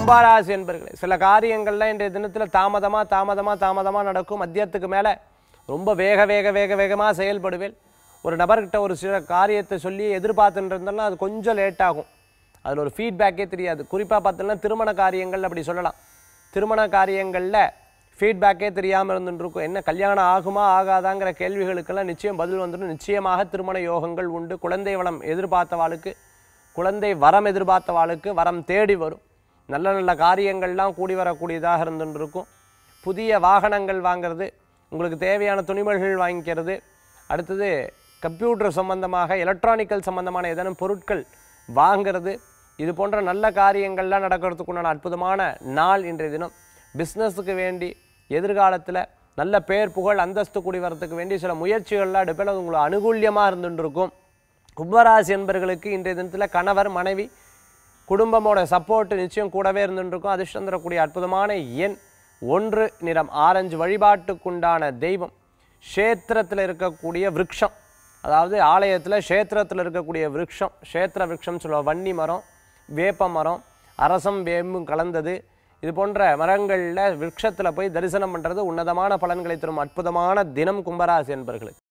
கும்பராசி என்பர்களே சில காரியங்கள்லாம் இன்றைய தினத்தில் தாமதமாக தாமதமாக தாமதமாக நடக்கும் மத்தியத்துக்கு மேலே ரொம்ப வேக வேக வேக வேகமாக செயல்படுவேன் ஒரு நபர்கிட்ட ஒரு சில காரியத்தை சொல்லி எதிர்பார்த்துட்டு இருந்தாலும் அது கொஞ்சம் லேட் ஆகும் அதில் ஒரு ஃபீட்பேக்கே தெரியாது குறிப்பாக பார்த்தோம்னா திருமண காரியங்கள் அப்படி சொல்லலாம் திருமண காரியங்களில் ஃபீட்பேக்கே தெரியாமல் இருந்துட்டு இருக்கும் என்ன கல்யாணம் ஆகுமா ஆகாதாங்கிற கேள்விகளுக்கெல்லாம் நிச்சயம் பதில் வந்துடும் நிச்சயமாக திருமண யோகங்கள் உண்டு குழந்தை வளம் எதிர்பார்த்தவாளுக்கு குழந்தை வரம் எதிர்பார்த்தவாளுக்கு வரம் தேடி வரும் நல்ல நல்ல காரியங்கள்லாம் கூடி வரக்கூடியதாக இருந்துட்டு இருக்கும் புதிய வாகனங்கள் வாங்குறது உங்களுக்கு தேவையான துணிமணிகள் வாங்கிக்கிறது அடுத்தது கம்ப்யூட்டர் சம்பந்தமாக எலக்ட்ரானிக்கல் சம்பந்தமான ஏதேனும் பொருட்கள் வாங்கிறது இது போன்ற நல்ல காரியங்கள்லாம் நடக்கிறதுக்குண்டான அற்புதமான நாள் இன்றைய தினம் பிஸ்னஸுக்கு வேண்டி எதிர்காலத்தில் நல்ல பேர் புகழ் அந்தஸ்து கூடி வரத்துக்கு வேண்டி சில முயற்சிகள்லாம் எடுப்பில் அது உங்களுக்கு அனுகூல்யமாக இருந்துட்டு இருக்கும் கும்பராசி என்பர்களுக்கு இன்றைய தினத்தில் கணவர் மனைவி குடும்பமோட சப்போர்ட் நிச்சயம் கூடவே இருந்துட்டு இருக்கும் அதிர்ஷ்டம் தரக்கூடிய அற்புதமான எண் ஒன்று நிறம் ஆரஞ்சு வழிபாட்டுக்குண்டான தெய்வம் க்ஷேத்திரத்தில் இருக்கக்கூடிய விருட்சம் அதாவது ஆலயத்தில் க்ஷேத்திரத்தில் இருக்கக்கூடிய விருட்சம் க்ஷேத்திர விருட்சம் சொல்லுவோம் வன்னி மரம் வேப்ப மரம் அரசம் வேம்பும் கலந்தது இது போன்ற மரங்களில் விருட்சத்தில் போய் தரிசனம் பண்ணுறது உன்னதமான பலன்களை தரும் அற்புதமான தினம் கும்பராசி என்பர்களுக்கு